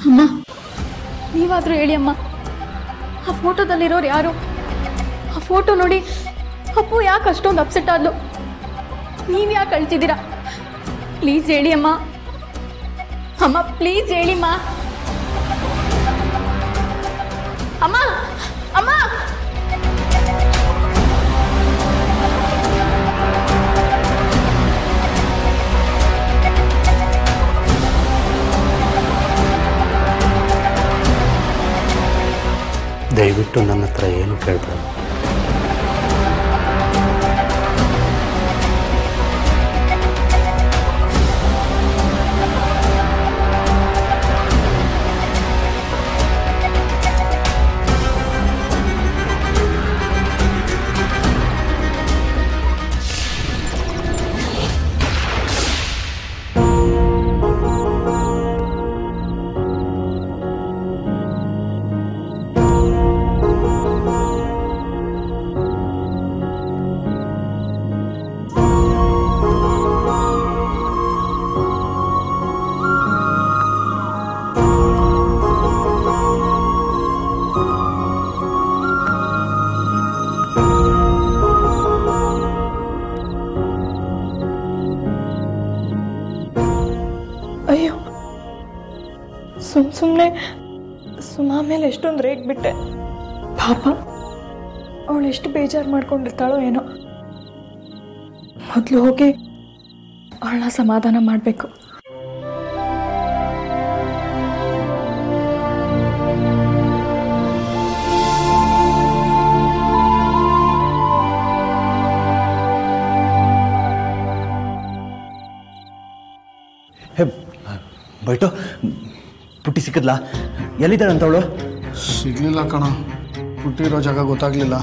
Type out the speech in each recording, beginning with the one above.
ಅಮ್ಮ ನೀವಾದರೂ ಹೇಳಿ ಅಮ್ಮ ಆ ಫೋಟೋದಲ್ಲಿರೋರು ಯಾರು ಆ ಫೋಟೋ ನೋಡಿ ಅಪ್ಪು ಯಾಕೆ ಅಷ್ಟೊಂದು ಅಪ್ಸೆಟ್ ಆದ್ಲು ನೀವು ಯಾಕೆ ಅಳ್ತಿದ್ದೀರಾ ಪ್ಲೀಸ್ ಹೇಳಿ ಅಮ್ಮ ಅಮ್ಮ ಪ್ಲೀಸ್ ಹೇಳಿಮ್ಮ ಅಮ್ಮ ಅಮ್ಮ ದಯವಿಟ್ಟು ನನ್ನ ಹತ್ರ ಏನು ಕೇಳ್ಬೇಡ ಅಯ್ಯೋ ಸುಮ್ ಸುಮ್ಮನೆ ಸುಮಾ ಮೇಲೆ ಎಷ್ಟೊಂದು ರೇಗ್ ಬಿಟ್ಟೆ ಪಾಪ ಅವಳು ಎಷ್ಟು ಬೇಜಾರು ಮಾಡ್ಕೊಂಡಿರ್ತಾಳೋ ಏನೋ ಮೊದಲು ಹೋಗಿ ಅವಳನ್ನ ಸಮಾಧಾನ ಮಾಡಬೇಕು ಹೇ ಬೈಟು ಪುಟ್ಟಿ ಸಿಕ್ಕದ್ಲಾ ಎಲ್ಲಿದ್ದಾಳೆ ಅಂತವಳು ಸಿಗ್ಲಿಲ್ಲ ಕಣ ಹುಟ್ಟಿರೋ ಜಾಗ ಗೊತ್ತಾಗ್ಲಿಲ್ಲ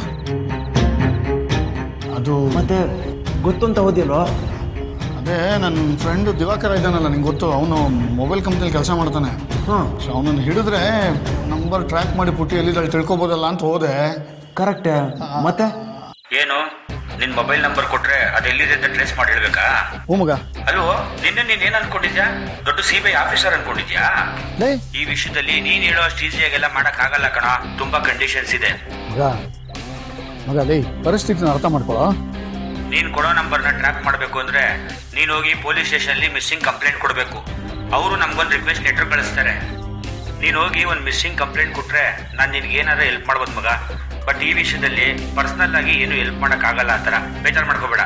ಅದು ಮತ್ತೆ ಗೊತ್ತು ಅಂತ ಹೋದಿಲ್ವೋ ಅದೇ ನನ್ನ ಫ್ರೆಂಡ್ ದಿವಾಕರ ಇದ್ದಾನಲ್ಲ ನಿಂಗೆ ಗೊತ್ತು ಅವನು ಮೊಬೈಲ್ ಕಂಪ್ನಿಲಿ ಕೆಲಸ ಮಾಡ್ತಾನೆ ಹಾಂ ಸೊ ಅವನನ್ನು ಹಿಡಿದ್ರೆ ನಂಬರ್ ಟ್ರ್ಯಾಕ್ ಮಾಡಿ ಪುಟ್ಟಿ ಎಲ್ಲಿದ್ದಾಳೆ ತಿಳ್ಕೊಬೋದಲ್ಲ ಅಂತ ಹೋದೆ ಕರೆಕ್ಟ್ ಮತ್ತೆ ಏನು ನಿನ್ ಮೊಬೈಲ್ ನಂಬರ್ ಕೊಟ್ರೆ ಅದು ಎಲ್ಲಿದೆ ಅಂತ ಟ್ರೇಸ್ ಮಾಡಿ ಹೇಳ್ಬೇಕಾ ಹ್ಞೂ ಮಗ ಅಲ್ವೋ ನಿನ್ನೆ ನೀನ್ ಏನ್ ಅನ್ಕೊಂಡಿದ್ಯಾ ದೊಡ್ಡ ಸಿಬಿಐ ಆಫೀಸರ್ ಅನ್ಕೊಂಡಿದ್ಯಾ ಲೇ ಈ ವಿಷಯದಲ್ಲಿ ನೀನ್ ಹೇಳೋ ಅಷ್ಟು ಈಸಿಯಾಗೆಲ್ಲ ಮಾಡಕ್ ಆಗಲ್ಲ ಕಣ ತುಂಬಾ ಕಂಡೀಷನ್ಸ್ ಇದೆ ಮಗ ಮಗ ಲೇ ಪರಿಸ್ಥಿತಿನ ಅರ್ಥ ಮಾಡ್ಕೊಳ್ಳೋ ನೀನ್ ಕೊಡೋ ನಂಬರ್ನ ಟ್ರ್ಯಾಕ್ ಮಾಡ್ಬೇಕು ಅಂದ್ರೆ ನೀನ್ ಹೋಗಿ ಪೊಲೀಸ್ ಸ್ಟೇಷನ್ ಅಲ್ಲಿ ಮಿಸ್ಸಿಂಗ್ ಕಂಪ್ಲೇಂಟ್ ಕೊಡ್ಬೇಕು ಅವರು ನಮ್ಗೊಂದು ರಿಕ್ವೆಸ್ಟ್ ಲೆಟರ್ ಕಳಿಸ್ತಾರೆ ನೀನ್ ಹೋಗಿ ಒಂದು ಮಿಸ್ಸಿಂಗ್ ಕಂಪ್ಲೇಂಟ್ ಕೊಟ್ರೆ ನಾನು ನಿನ್ಗೆ ಏನಾರ ಹೆಲ್ಪ್ ಮಾಡ್ಬೋದು ಮಗ ಬಟ್ ಈ ವಿಷಯದಲ್ಲಿ ಪರ್ಸನಲ್ ಆಗಿ ಏನು ಹೆಲ್ಪ್ ಮಾಡಕ್ ಆಗಲ್ಲ ಆ ಥರ ಬೇಜಾರ್ ಮಾಡ್ಕೋಬೇಡ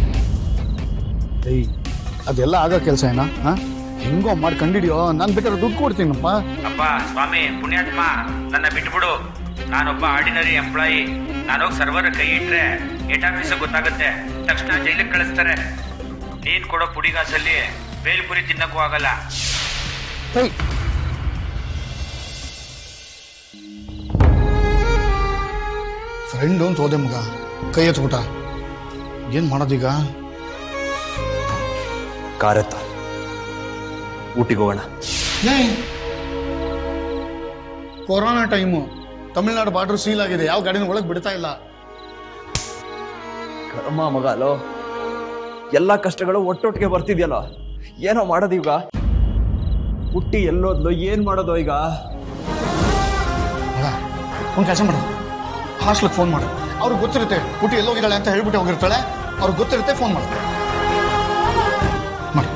ಏಯ್ ಅದೆಲ್ಲ ಆಗೋ ಕೆಲಸ ಏನಾ ಹಾಂ ಹೆಂಗೋ ಮಾಡಿ ಕಂಡಿಡಿಯೋ ನಾನು ಬೇಕಾದ್ರೆ ದುಡ್ಡು ಕೊಡ್ತೀನಪ್ಪ ಅಪ್ಪ ಸ್ವಾಮಿ ಪುಣ್ಯಾತ್ಮ ನನ್ನ ಬಿಟ್ಬಿಡು ನಾನೊಬ್ಬ ಆರ್ಡಿನರಿ ಎಂಪ್ಲಾಯಿ ನಾನೋಗಿ ಸರ್ವರ್ ಕೈ ಇಟ್ರೆ ಹೆಡ್ ಆಫೀಸ್ ಗೊತ್ತಾಗುತ್ತೆ ತಕ್ಷಣ ಜೈಲಿಗೆ ಕಳಿಸ್ತಾರೆ ನೀನ್ ಕೊಡೋ ಪುಡಿಗಾಸಲ್ಲಿ ಬೇಲ್ಪುರಿ ತಿನ್ನಕ್ಕೂ ಆಗಲ್ಲ ಏಯ್ ಫ್ರೆಂಡು ಅಂತ ಹೋದೆ ಮಗ ಕೈ ಎತ್ಬಿಟ್ಟ ಏನು ಮಾಡೋದೀಗ ಕಾರತ್ತ ಊಟಿಗೆ ಹೋಗೋಣ ಏಯ್ corona time Tamil Nadu border seal ಆಗಿದೆ ಯಾವ ಗಾಡಿನ ಒಳಗೆ ಬಿಡ್ತಾ ಇಲ್ಲ ಕರ್ಮ ಮಗ ಅಲೋ ಎಲ್ಲ ಕಷ್ಟಗಳು ಒಟ್ಟೊಟ್ಟಿಗೆ ಬರ್ತಿದ್ಯಲ್ಲ ಏನೋ ಮಾಡೋದೀಗ ಹುಟ್ಟಿ ಎಲ್ಲೋದ್ಲು ಏನ್ ಮಾಡೋದು ಈಗ ಮಗ ಒಂದು ಕೆಲಸ ಮಾಡು ಹಾಸ್ಟ್ಲಿಗೆ ಫೋನ್ ಮಾಡು ಅವ್ರಿಗೆ ಗೊತ್ತಿರುತ್ತೆ ಹುಟ್ಟಿ ಎಲ್ಲೋಗಿದ್ದಾಳೆ ಅಂತ ಹೇಳ್ಬಿಟ್ಟು ಹೋಗಿರ್ತಾಳೆ ಅವ್ರಿಗೆ ಗೊತ್ತಿರುತ್ತೆ ಫೋನ್ ಮಾಡು ಮಾಡಿ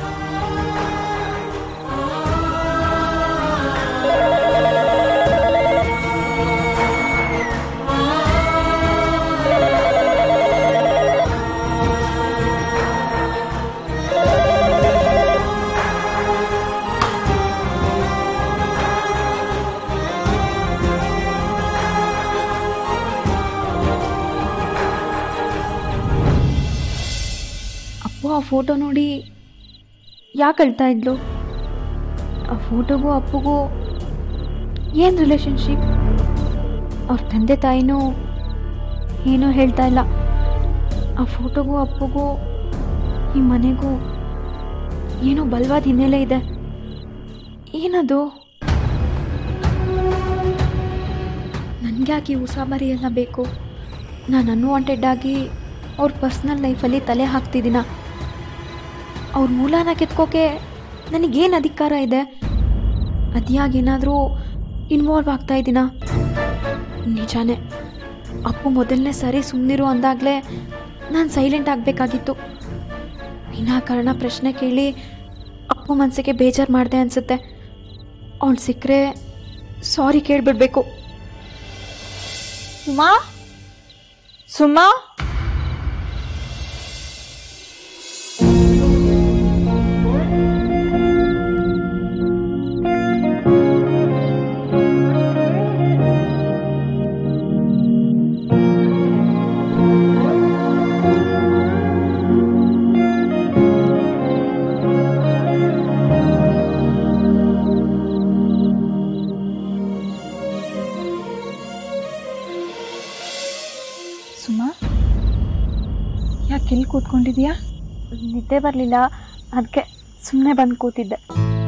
ಅಪ್ಪು ಆ ಫೋಟೋ ನೋಡಿ ಯಾಕೆ ಅಳ್ತಾ ಇದ್ಲು ಆ ಫೋಟೋಗೂ ಅಪ್ಪುಗೂ ಏನು ರಿಲೇಶನ್ಶಿಪ್ ಅವ್ರ ತಂದೆ ತಾಯಿನೂ ಏನೂ ಹೇಳ್ತಾ ಇಲ್ಲ ಆ ಫೋಟೋಗೂ ಅಪ್ಪುಗೂ ಈ ಮನೆಗೂ ಏನೋ ಬಲವಾದ ಹಿನ್ನೆಲೆ ಇದೆ ಏನದು ನನಗ್ಯಾಕೆ ಈ ಉಸಾಬರಿ ಎಲ್ಲ ಬೇಕು ನಾನು ಅನ್ವಾಂಟೆಡ್ ಆಗಿ ಅವ್ರ ಪರ್ಸ್ನಲ್ ಲೈಫಲ್ಲಿ ತಲೆ ಹಾಕ್ತಿದ್ದೀನ ಅವ್ರ ಮೂಲನ ಕೆತ್ಕೋಕೆ ನನಗೇನು ಅಧಿಕಾರ ಇದೆ ಅದ್ಯಾಗೇನಾದರೂ ಇನ್ವಾಲ್ವ್ ಆಗ್ತಾ ಇದ್ದೀನಾ ನಿಜಾನೇ ಅಪ್ಪು ಮೊದಲನೇ ಸಾರಿ ಸುಮ್ಮನಿರು ಅಂದಾಗಲೇ ನಾನು ಸೈಲೆಂಟ್ ಆಗಬೇಕಾಗಿತ್ತು ವಿನಾಕಾರಣ ಪ್ರಶ್ನೆ ಕೇಳಿ ಅಪ್ಪು ಮನಸ್ಸಿಗೆ ಬೇಜಾರು ಮಾಡಿದೆ ಅನಿಸುತ್ತೆ ಅವಳು ಸಿಕ್ಕರೆ ಸಾರಿ ಕೇಳಿಬಿಡ್ಬೇಕು ಸುಮಾ ಸುಮಾ ಸುಮಾ ಯಾಕೆ ಇಲ್ಲಿ ಕೂತ್ಕೊಂಡಿದ್ಯಾ ನಿದ್ದೆ ಬರಲಿಲ್ಲ ಅದಕ್ಕೆ ಸುಮ್ಮನೆ ಬಂದು ಕೂತಿದ್ದೆ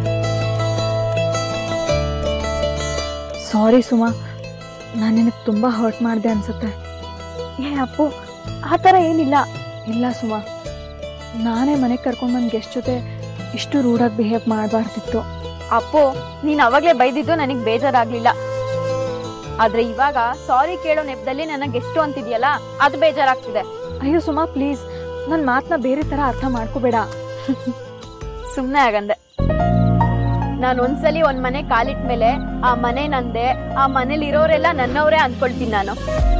ಸಾರಿ ಸುಮಾ ನಾನು ನಿನಗೆ ತುಂಬ ಹರ್ಟ್ ಮಾಡಿದೆ ಅನ್ಸುತ್ತೆ ಏ ಅಪ್ಪು ಆ ಥರ ಏನಿಲ್ಲ ಇಲ್ಲ ಸುಮಾ ನಾನೇ ಮನೆಗೆ ಕರ್ಕೊಂಡ್ಬಂದು ಗೆಸ್ಟ್ ಜೊತೆ ಇಷ್ಟು ರೂಡಾಗಿ ಬಿಹೇವ್ ಮಾಡಬಾರ್ದಿತ್ತು ಅಪ್ಪು ನೀನು ಅವಾಗಲೇ ಬೈದಿದ್ದು ನನಗೆ ಬೇಜಾರಾಗ್ಲಿಲ್ಲ ಆದ್ರೆ ಇವಾಗ ಸಾರಿ ಕೇಳೋ ನೆಪದಲ್ಲಿ ನನಗೆ ಎಷ್ಟು ಅಂತಿದ್ಯಲ್ಲ ಅದು ಬೇಜಾರಾಗ್ತಿದೆ ಅಯ್ಯೋ ಸುಮಾ ಪ್ಲೀಸ್ ನನ್ನ ಮಾತನ್ನ ಬೇರೆ ಥರ ಅರ್ಥ ಮಾಡ್ಕೋಬೇಡ ಸುಮ್ಮನೆ ಆಗಂದೆ ನಾನು ಒಂದ್ಸಲಿ ಒಂದ್ ಮನೆ ಕಾಲಿಟ್ಟ ಮೇಲೆ ಆ ಮನೆ ನಂದೆ ಆ ಮನೇಲಿ ಇರೋರೆಲ್ಲ ನನ್ನವರೇ ಅಂದ್ಕೊಳ್ತೀನಿ ನಾನು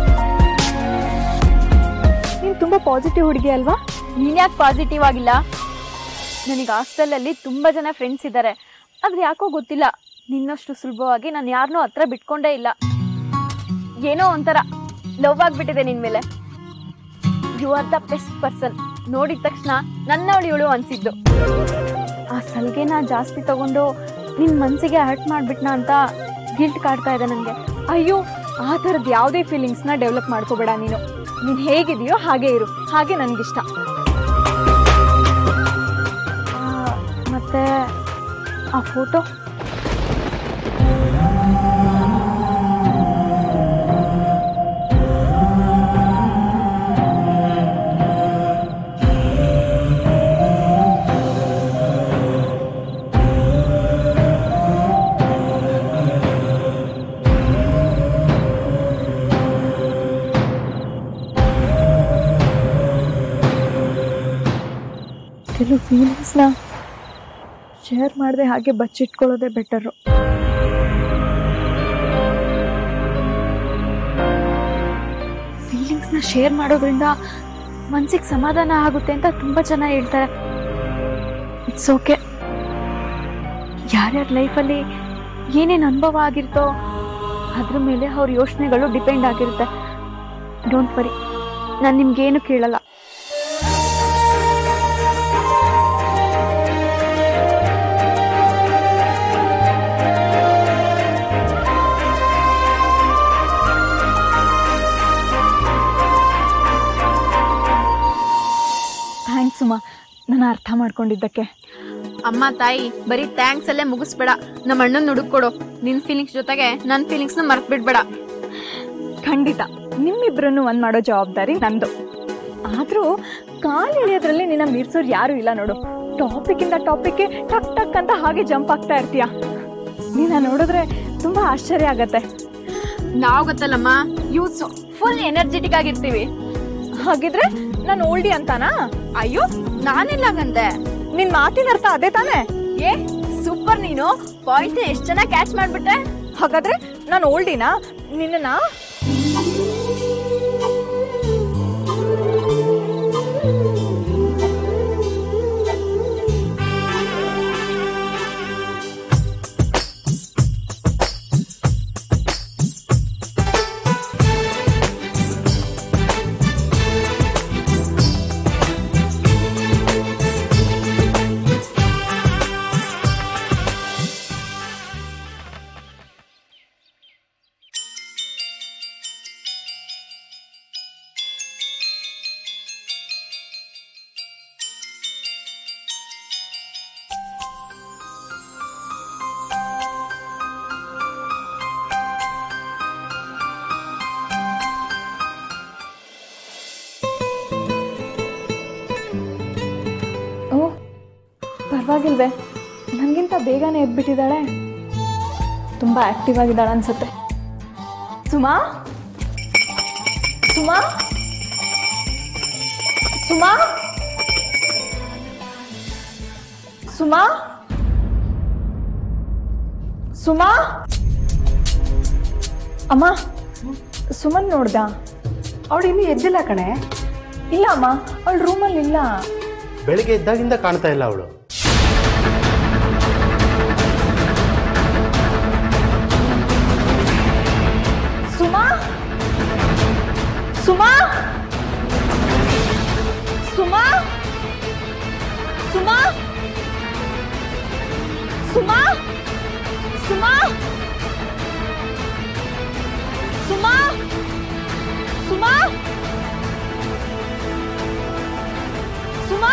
ನೀನು ತುಂಬ ಪಾಸಿಟಿವ್ ಹುಡುಗಿ ಅಲ್ವಾ ನೀನ್ ಯಾಕೆ ಪಾಸಿಟಿವ್ ಆಗಿಲ್ಲ ನನಗೆ ಹಾಸ್ಟೆಲಲ್ಲಿ ತುಂಬಾ ಜನ ಫ್ರೆಂಡ್ಸ್ ಇದ್ದಾರೆ ಆದ್ರೆ ಯಾಕೋ ಗೊತ್ತಿಲ್ಲ ನಿನ್ನಷ್ಟು ಸುಲಭವಾಗಿ ನಾನು ಯಾರನ್ನೂ ಹತ್ರ ಬಿಟ್ಕೊಂಡೇ ಇಲ್ಲ ಏನೋ ಒಂಥರ ಲವ್ ಆಗ್ಬಿಟ್ಟಿದೆ ನಿನ್ ಮೇಲೆ you are the best person ನೋಡಿದ ತಕ್ಷಣ ನನ್ನವಳು ಇವಳು ಅನ್ಸಿದ್ದು ಆ ಸಲ್ಗೆನ ಜಾಸ್ತಿ ತಗೊಂಡು ನಿನ್ ಮನ್ಸಿಗೆ ಹರ್ಟ್ ಮಾಡ್ಬಿಟ್ನಾ ಅಂತ ಗಿಲ್ಟ್ ಕಾಡ್ತಾ ಇದೆ ನನಗೆ ಅಯ್ಯೋ ಆ ಥರದ್ದು ಯಾವುದೇ ಫೀಲಿಂಗ್ಸ್ನ ಡೆವಲಪ್ ಮಾಡ್ಕೋಬೇಡ ನೀನು ನೀನು ಹೇಗಿದೆಯೋ ಹಾಗೆ ಇರು ಹಾಗೆ ನನಗಿಷ್ಟ ಮತ್ತೆ ಆ ಫೋಟೋ ಕೆಲವು ಫೀಲಿಂಗ್ಸ್ನ ಶೇರ್ ಮಾಡದೆ ಹಾಗೆ ಬಚ್ಚಿಟ್ಕೊಳ್ಳೋದೇ ಬೆಟರು ಫೀಲಿಂಗ್ಸ್ನ ಶೇರ್ ಮಾಡೋದ್ರಿಂದ ಮನ್ಸಿಗೆ ಸಮಾಧಾನ ಆಗುತ್ತೆ ಅಂತ ತುಂಬ ಜನ ಹೇಳ್ತಾರೆ ಇಟ್ಸ್ ಓಕೆ ಯಾರ್ಯಾರ ಲೈಫಲ್ಲಿ ಏನೇನು ಅನುಭವ ಆಗಿರ್ತೋ ಅದ್ರ ಮೇಲೆ ಅವ್ರ ಯೋಚನೆಗಳು ಡಿಪೆಂಡ್ ಆಗಿರುತ್ತೆ ಡೋಂಟ್ ವರಿ ನಾನು ನಿಮ್ಗೇನು ಕೇಳಲ್ಲ ಥ್ಯಾಂಕ್ಸ್ ಸುಮಾ ನಾನು ಅರ್ಥ ಮಾಡ್ಕೊಂಡಿದ್ದಕ್ಕೆ ಅಮ್ಮ ತಾಯಿ ಬರೀ ಥ್ಯಾಂಕ್ಸ್ ಅಲ್ಲೇ ಮುಗಿಸ್ಬೇಡ ನಮ್ಮ ಅಣ್ಣನ ಹುಡುಕೊಡು ನಿನ್ ಫೀಲಿಂಗ್ಸ್ ಜೊತೆಗೆ ನನ್ನ ಫೀಲಿಂಗ್ಸ್ನ ಮರ್ತ್ ಬಿಡ್ಬೇಡ ಖಂಡಿತ ನಿಮ್ಮಿಬ್ರನ್ನು ಒಂದ್ ಮಾಡೋ ಜವಾಬ್ದಾರಿ ನಂದು ಆದ್ರೂ ಕಾಲ್ ಎಳೆಯೋದ್ರಲ್ಲಿ ನಿನ್ನ ಮೀರ್ಸೋರು ಯಾರು ಇಲ್ಲ ನೋಡು ಟಾಪಿಕ್ ಇಂದ ಟಾಪಿಕ್ಗೆ ಟಕ್ ಟಕ್ ಅಂತ ಹಾಗೆ ಜಂಪ್ ಆಗ್ತಾ ಇರ್ತೀಯ ನೀನ ನೋಡಿದ್ರೆ ತುಂಬಾ ಆಶ್ಚರ್ಯ ಆಗತ್ತೆ ನಾವು ಗೊತ್ತಲ್ಲಮ್ಮ ಯೂಸ್ ಫುಲ್ ಎನರ್ಜೆಟಿಕ್ ಆಗಿರ್ತೀವಿ ಹಾಗಿದ್ರೆ ನಾನು ಓಲ್ಡಿ ಅಂತಾನಾ ಅಯ್ಯೋ ನಾನೆಲ್ಲ ಗಂದೆ ನಿನ್ ಮಾತಿನ ಅರ್ಥ ಅದೇ ತಾನೇ ಏ ಸೂಪರ್ ನೀನು ಪಾಯಿಂಟ್ ಎಷ್ಟು ಚೆನ್ನಾಗಿ ಕ್ಯಾಚ್ ಮಾಡ್ಬಿಟ್ಟೆ ಹಾಗಾದ್ರೆ ನಾನು ಓಲ್ಡಿನಾ ನಿನ್ನ ಓ ಪರವಾಗಿಲ್ವೇ ನನಗಿಂತ ಬೇಗನೆ ಎದ್ಬಿಟ್ಟಿದ್ದಾಳೆ ತುಂಬ ಆಕ್ಟಿವ್ ಆಗಿದ್ದಾಳೆ ಅನ್ಸುತ್ತೆ ಸುಮಾ ಸುಮಾ ಸುಮಾ ಸುಮಾ ಸುಮಾ ಅಮ್ಮ ಸುಮನ್ ನೋಡ್ದ ಅವಳು ಇನ್ನೂ ಎದ್ದಿಲ್ಲ ಕಣೆ ಇಲ್ಲ ಅಮ್ಮ ಅವಳು ರೂಮಲ್ಲಿ ಇಲ್ಲ ಬೆಳಿಗ್ಗೆ ಇದ್ದಾಗಿಂದ ಕಾಣ್ತಾ ಇಲ್ಲ ಅವಳು ಸುಮಾ ಸುಮಾ ಸುಮಾ ಸುಮಾ ಸುಮಾ ಸುಮಾ ಸುಮಾ ಸುಮಾ ಸುಮಾ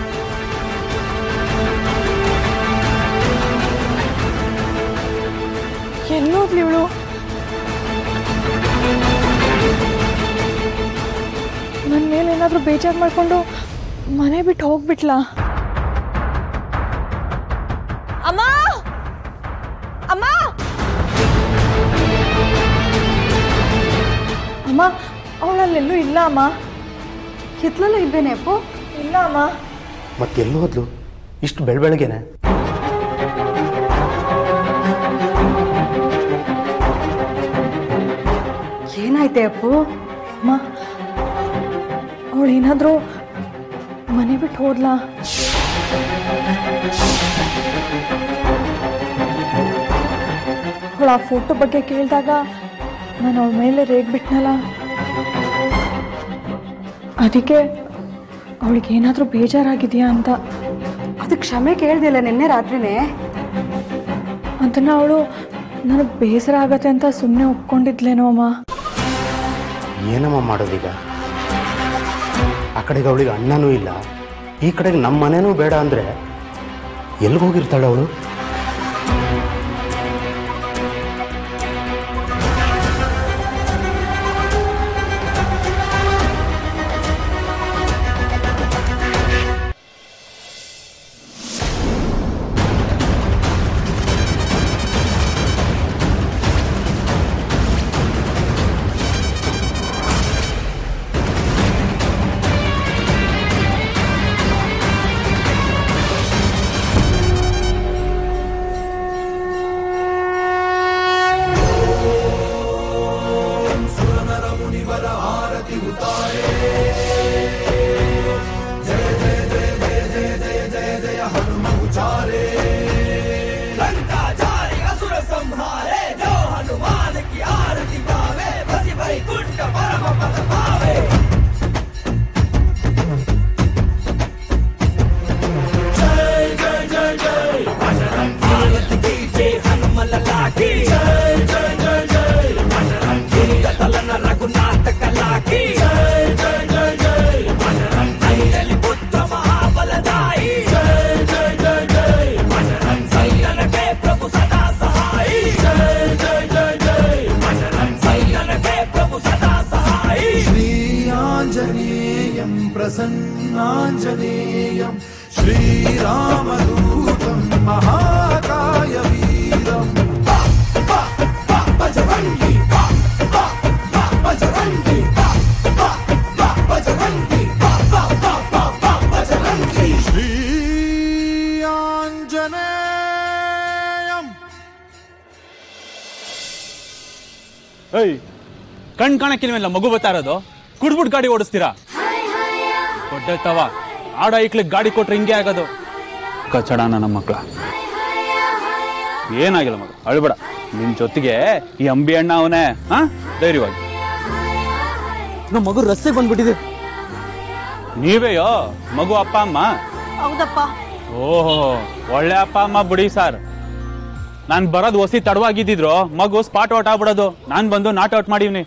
ಎಲ್ಲೋದ್ಲಿ ಇವಳು ನನ್ನ ಮೇಲೆ ಏನಾದರೂ ಬೇಜಾರು ಮಾಡ್ಕೊಂಡು ಮನೆ ಬಿಟ್ಟು ಹೋಗ್ಬಿಟ್ಲಾ ಅಮ್ಮ ಅಮ್ಮ ಅಮ್ಮ ಅವಳಲ್ಲೆಲ್ಲೂ ಇಲ್ಲ ಅಮ್ಮ ಹಿತ್ಲಲ್ಲ ಇದ್ದೇನೆ ಅಪ್ಪು ಇಲ್ಲ ಅಮ್ಮ ಮತ್ತೆಲ್ಲೂ ಹೋದ್ಲು ಇಷ್ಟು ಬೆಳ ಬೆಳಗ್ಗೆನೆ ಏನಾಯ್ತೆ ಅಪ್ಪು ಅಮ್ಮ ಅವಳೇನಾದರೂ ಮನೆ ಬಿಟ್ಟು ಹೋದ್ಲಾ ಅವಳು ಆ ಫೋಟೋ ಬಗ್ಗೆ ಕೇಳಿದಾಗ ನಾನು ಅವಳ ಮೇಲೆ ರೇಗ್ಬಿಟ್ನಲ್ಲ ಅದಕ್ಕೆ ಅವಳಿಗೆ ಏನಾದರೂ ಬೇಜಾರಾಗಿದೆಯಾ ಅಂತ ಅದಕ್ಕೆ ಕ್ಷಮೆ ಕೇಳ್ದಿಲ್ಲ ನಿನ್ನೆ ರಾತ್ರಿನೇ ಅದನ್ನ ಅವಳು ನನಗೆ ಬೇಸರ ಆಗತ್ತೆ ಅಂತ ಸುಮ್ಮನೆ ಒಪ್ಕೊಂಡಿದ್ಲೇನೋ ಅಮ್ಮ ಏನಮ್ಮ ಮಾಡೋದೀಗ ಆ ಕಡೆಗೆ ಅವಳಿಗೆ ಅಣ್ಣನೂ ಇಲ್ಲ ಈ ಕಡೆಗೆ ನಮ್ಮ ಮನೇನೂ ಬೇಡ ಅಂದರೆ ಎಲ್ಲಿಗೆ ಹೋಗಿರ್ತಾಳೆ ಅವಳು श्रीयाञ्जनेयं प्रसन्नाञ्जनेयं श्रीरामदूतं महाकायवीरम् बजरङ्गी बजरङ्गी बजरङ्गी बजरङ्गी श्रीयाञ्जनेयम् ಏಯ್ ಕಣ್ ಕಾಣಕ್ಕಿಲ್ವಲ್ಲ ಮಗು ಬರ್ತಾ ಇರೋದು ಕುಡ್ಬಿಟ್ಟು ಗಾಡಿ ಓಡಿಸ್ತೀರಾ ದೊಡ್ಡ ಆಡ ಐಕ್ಲಿಗೆ ಗಾಡಿ ಕೊಟ್ರೆ ಹಿಂಗೆ ಆಗೋದು ಕಚಡ ನನ್ನ ಮಕ್ಳ ಏನಾಗಿಲ್ಲ ಮಗ ಅಳ್ಬೇಡ ನಿನ್ ಜೊತೆಗೆ ಈ ಅಂಬಿ ಅಣ್ಣ ಅವನೇ ಹಾ ಧೈರ್ಯವಾಗಿ ನಮ್ಮ ಮಗು ರಸ್ತೆಗೆ ಬಂದ್ಬಿಟ್ಟಿದೆ ನೀವೇಯೋ ಮಗು ಅಪ್ಪ ಅಮ್ಮ ಹೌದಪ್ಪ ಓಹೋ ಒಳ್ಳೆ ಅಪ್ಪ ಅಮ್ಮ ಬಿಡಿ ಸರ್ ನಾನ್ ಬರೋದು ಹೊಸಿ ತಡವಾಗಿದ್ದಿದ್ರು ಮಗು ಸ್ಪಾಟ್ ಔಟ್ ಆಗ್ಬಿಡೋದು ನಾನ್ ಬಂದು ನಾಟ್ ಔಟ್ ಮಾಡೀವ್ನಿ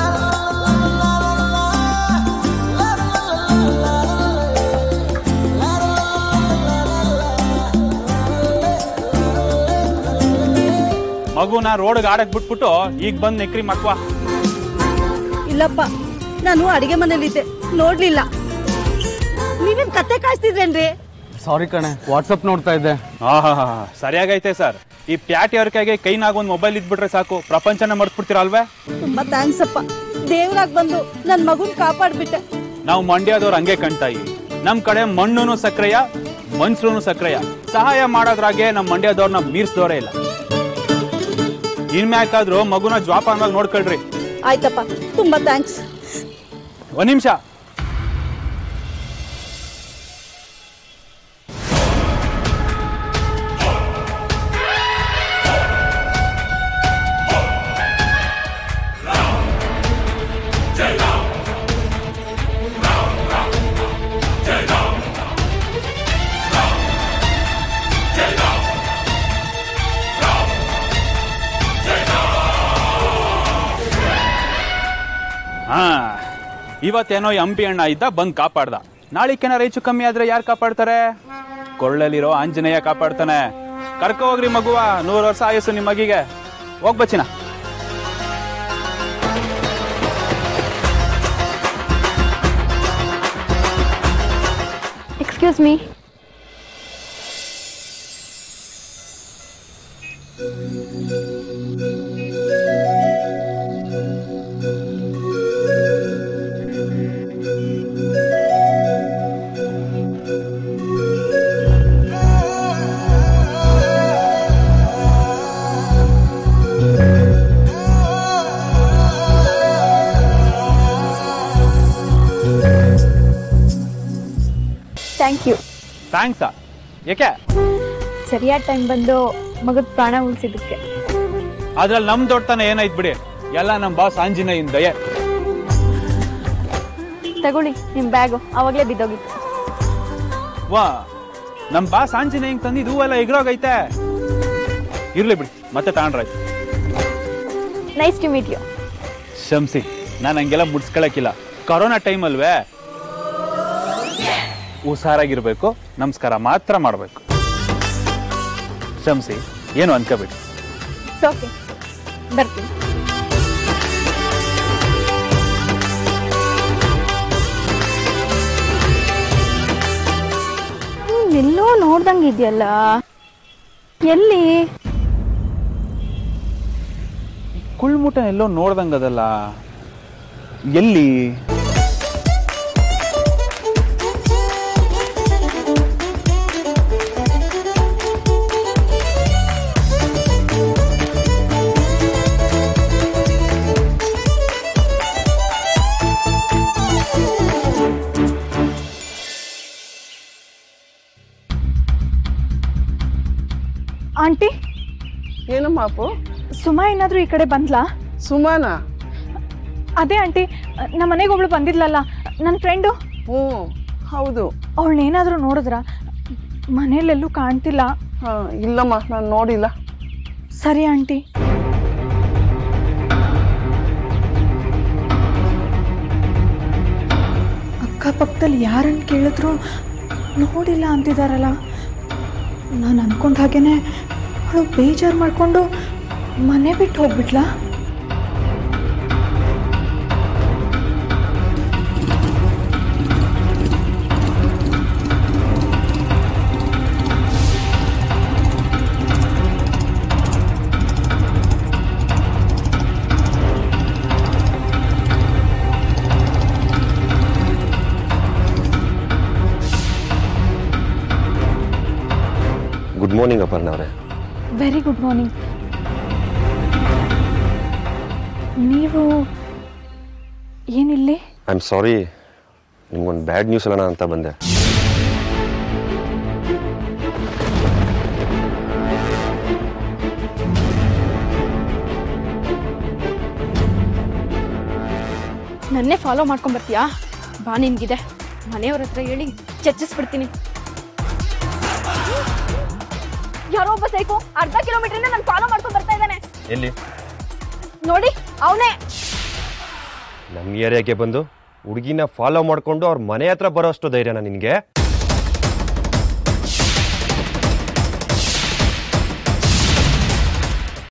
ಮಗುನ ರೋಡ್ಗೆ ಆಡಕ್ ಬಿಟ್ಬಿಟ್ಟು ಈಗ ಬಂದ್ ನೆಕ್ರಿ ಮಕ್ವಾ ಇಲ್ಲಪ್ಪ ನಾನು ಅಡಿಗೆ ಮನೇಲಿದ್ದೆ ನೋಡ್ಲಿಲ್ಲ ನೀವೇನ್ ಕತ್ತೆ ಕಾಯಿಸ್ತಿದ್ರೇನ್ರಿ ಸಾರಿ ಕಣೆ ವಾಟ್ಸಪ್ ನೋಡ್ತಾ ಇದ್ದೆ ಆಹಾ ಸರಿಯಾಗೈತೆ ಸರ್ ಈ ಪ್ಯಾಟಿ ಅವ್ರ ಕೈಗೆ ಕೈನಾಗ ಒಂದು ಮೊಬೈಲ್ ಇದ್ಬಿಟ್ರೆ ಸಾಕು ಪ್ರಪಂಚನ ಮರ್ತ್ಬಿಡ್ತೀರಾ ಅಲ್ವೇ ತುಂಬಾ ಥ್ಯಾಂಕ್ಸ್ ಅಪ್ಪ ದೇವ್ರಾಗ್ ಬಂದು ನನ್ ಮಗುನ್ ಕಾಪಾಡ್ಬಿಟ್ಟೆ ನಾವು ಮಂಡ್ಯದವ್ರು ಹಂಗೆ ಕಣ್ತಾಯಿ ನಮ್ ಕಡೆ ಮಣ್ಣುನು ಸಕ್ರೆಯ ಮನ್ಸೂನು ಸಕ್ರೆಯ ಸಹಾಯ ಮಾಡೋದ್ರಾಗೆ ನಮ್ ಮಂಡ್ಯದವ್ರನ್ನ ಮೀರ್ಸ್ದವ್ರೇ ಇಲ್ಲ ಇನ್ಮ್ಯಾಕಾದ್ರೂ ಮಗುನ ಜ್ವಾಪಾನವಾಗಿ ನೋಡ್ಕೊಳ್ರಿ ಆಯ್ತಪ್ಪ ತುಂಬಾ ಥ್ಯಾಂಕ್ಸ್ ಒಂದ್ ನಿಮಿಷ ಹಾ ಇವತ್ತೇನೋ ಎಂಪಿ ಅಣ್ಣ ಇದ್ದ ಬಂದ್ ಕಾಪಾಡ್ದ ನಾಳಿಕೇನಾರ ಹೆಚ್ಚು ಕಮ್ಮಿ ಆದ್ರೆ ಯಾರು ಕಾಪಾಡ್ತಾರೆ ಕೊಳ್ಳಲಿರೋ ಆಂಜನೇಯ ಕಾಪಾಡ್ತಾನೆ ಕರ್ಕೊ ಹೋಗ್ರಿ ಮಗುವ ನೂರು ವರ್ಷ ಆಯಸ್ಸು ನಿಮ್ಮ ಮಗಿಗೆ ಹೋಗ್ಬಚ್ಚಿನ ಎಕ್ಸ್ಕ್ಯೂಸ್ ಮೀ ಥ್ಯಾಂಕ್ ಯು ಥ್ಯಾಂಕ್ಸಾ ಯಾಕೆ ಸರಿಯಾದ ಟೈಮ್ ಬಂದು ಮಗದ ಪ್ರಾಣ ಉಳಿಸಿದ್ದಕ್ಕೆ ಅದ್ರಲ್ಲಿ ನಮ್ ದೊಡ್ಡತನ ಏನೈತ್ ಬಿಡಿ ಎಲ್ಲ ನಮ್ ಬಾಸ್ ಆಂಜನೇಯನ್ ದಯೆ ತಗೊಳ್ಳಿ ನಿಮ್ಮ ಬ್ಯಾಗು ಅವಾಗಲೇ ಬಿದ್ದೋಗಿತ್ತು ವಾ ನಮ್ ಬಾಸ್ ಆಂಜನೇಯಂಗ್ ತಂದಿದ್ದು ಹೂವೆಲ್ಲ ಎಗ್ರೋಗೈತೆ ಇರ್ಲಿ ಬಿಡಿ ಮತ್ತೆ ತಗೊಂಡ್ರಾಯ್ತು ನೈಸ್ ಟು ಮೀಟ್ ಯು ಶಂಸಿ ನಾನು ಹಂಗೆಲ್ಲ ಮುಡ್ಸ್ಕೊಳಕಿಲ್ಲ ಕೊರೋನಾ ಟೈಮ್ ಅಲ್ವೇ ಹುಷಾರಾಗಿರ್ಬೇಕು ನಮಸ್ಕಾರ ಮಾತ್ರ ಮಾಡಬೇಕು ಶಂಸಿ ಏನು ಅನ್ಕೋಬೇಡಿ ಓಕೆ ಬರ್ತೀನಿ ಎಲ್ಲೋ ನೋಡ್ದಂಗೆ ಇದೆಯಲ್ಲ ಎಲ್ಲಿ ಕುಳ್ಮುಟ ಎಲ್ಲೋ ನೋಡ್ದಂಗದಲ್ಲ ಎಲ್ಲಿ ಆಂಟಿ ಏನಮ್ಮ ಅಪ್ಪು ಸುಮಾ ಏನಾದ್ರೂ ಈ ಕಡೆ ಬಂದ್ಲಾ ಸುಮಾನ ಅದೇ ಆಂಟಿ ನಮ್ಮ ಮನೆಗೆ ಒಬ್ಳು ಬಂದಿದ್ಲಲ್ಲ ನನ್ನ ಫ್ರೆಂಡು ಹ್ಞೂ ಹೌದು ಅವಳನ್ನೇನಾದ್ರೂ ನೋಡಿದ್ರ ಮನೇಲೆಲ್ಲೂ ಕಾಣ್ತಿಲ್ಲ ಹಾ ಇಲ್ಲಮ್ಮ ನಾನು ನೋಡಿಲ್ಲ ಸರಿ ಆಂಟಿ ಅಕ್ಕಪಕ್ಕದಲ್ಲಿ ಯಾರನ್ನು ಕೇಳಿದ್ರು ನೋಡಿಲ್ಲ ಅಂತಿದಾರಲ್ಲ ನಾನು ಅನ್ಕೊಂಡ ಹಾಗೇನೆ ಅವಳು ಬೇಜಾರು ಮಾಡಿಕೊಂಡು ಮನೆ ಬಿಟ್ಟು ಹೋಗ್ಬಿಟ್ಲಾ ಗುಡ್ ಮಾರ್ನಿಂಗ್ ಅಪರ್ಣ ಅವರೇ ವೆರಿ ಗುಡ್ ಮಾರ್ನಿಂಗ್ ನೀವು ಏನಿಲ್ಲಿ ಐ ಆಮ್ ಸಾರಿ ನಿಮ್ಗೊಂದು ಬ್ಯಾಡ್ ನ್ಯೂಸ್ ಹೇಳೋಣ ಅಂತ ಬಂದೆ ನನ್ನೇ ಫಾಲೋ ಮಾಡ್ಕೊಂಡ್ ಬರ್ತೀಯಾ ಬಾ ನಿನ್ಗಿದೆ ಮನೆಯವ್ರ ಹತ್ರ ಹೇಳಿ ಚರ್ಚಿಸ್ಬಿಡ್ತೀನಿ ಯಾರೋ ಒಬ್ಬ ಸೈಕೋ ಅರ್ಧ ಕಿಲೋಮೀಟರ್ ನಾನು ಫಾಲೋ ಮಾಡ್ಕೊಂಡ್ ಬರ್ತಾ ಇದ್ದಾನೆ ಎಲ್ಲಿ ನೋಡಿ ಅವನೇ ನಮ್ಮ ಏರಿಯಾಗೆ ಬಂದು ಹುಡುಗಿನ ಫಾಲೋ ಮಾಡಿಕೊಂಡು ಅವ್ರ ಮನೆ ಹತ್ರ ಬರೋಷ್ಟು ಧೈರ್ಯನ ನಿನಗೆ